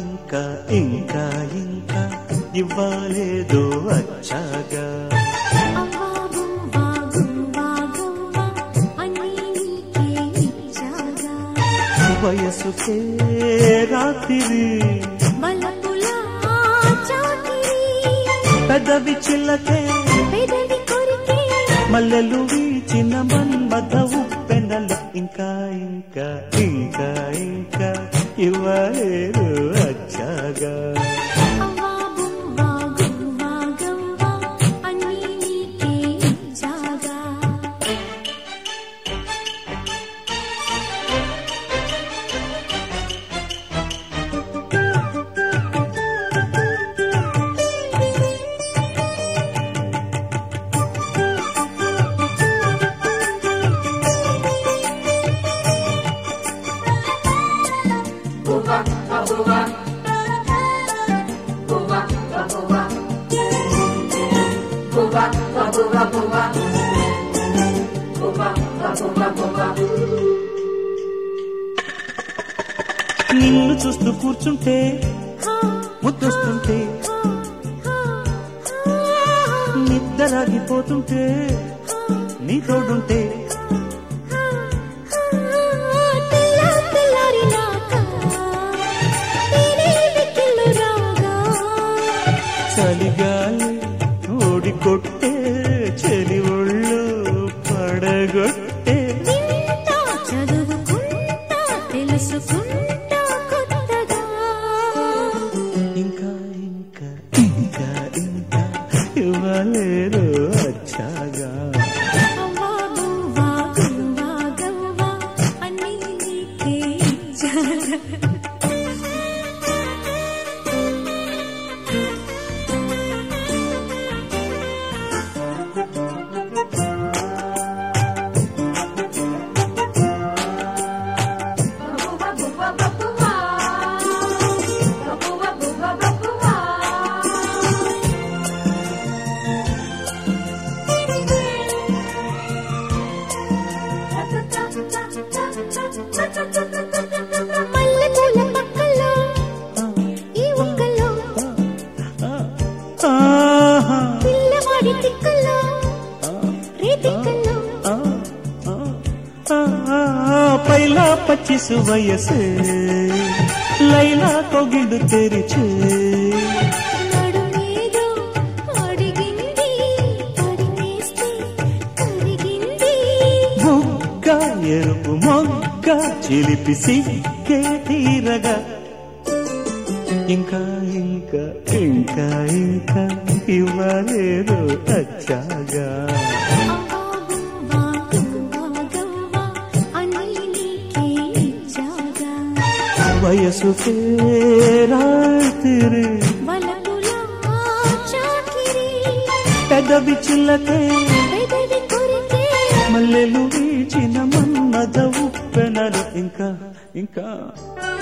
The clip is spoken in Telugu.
ఇంకా ఇంకా ఇంకా ఇవ్వాలేదో వచ్చాగా అవ్వా గువ్వా గువ్వా గువ్వా అన్నీ నీకే ఇచ్చాగా వయసుకే రాత్రి బలపులా చాకిరి పెదవి చిల్లకే పెదవి కొరికే మల్లెలు వీచిన మన్మథ ఉప్పెనలు ఇంకా ఇంకా ఇంకా ఇంకా ఇవ్వలేరు వచ్చాగా అవ్వా గువ్వా గువ్వా గువ్వా అన్నీ నీకే ఇచ్చాగా నిన్ను చూస్తూ కూర్చుంటే హా ముద్దొస్తుంటే హా హా నిద్రగిపోతుంటే నీ తోడుంటే తెల్ల తెల్లారినాక నేనే వెక్కిళ్ళు రాగా చలిగాలి ఓడి కొట్టే చెలి ఒళ్ళు పడగొట్టే వింటా చదువుకుంటా తెలుసుకుంటా కొత్తగా ఇంకా ఇంకా ఇంకా ఇంకా ఇవ్వలేరు వచ్చాగా అవ్వా గువ్వా గువ్వా గవ్వా అన్నీ నీకే ఇచ్చాగా మల్లెపూల పక్కలో ఈ ఒక్కలో ఆహా, పిల్లవాడి తిక్కలో రేతిక్కలో ఆ, ఆ, ఆ, పైలా పచ్చిసు వయసే లైలా కొగిడు తెరిచే నడుమేదో అడిగింది అడిగేస్తే కరిగింది బుగ్గ ఎరుపు మొగ్గ చిలిపి సిగ్గే తీరగా ఇంకా ఇంకా ఇంకా ఇంకా ఇవ్వలేదు వచ్చాగా అవ్వా గువ్వా గువ్వా గవ్వా అన్నీ నీకే ఇచ్చాగా వయసుకే రాత్రి వలపులా చాకిరి పెదవి చిల్లకే పెదవి కొరికే మల్లెలు వీచిన మన్మద ఉప్పెనలు ఇంకా ఇంకా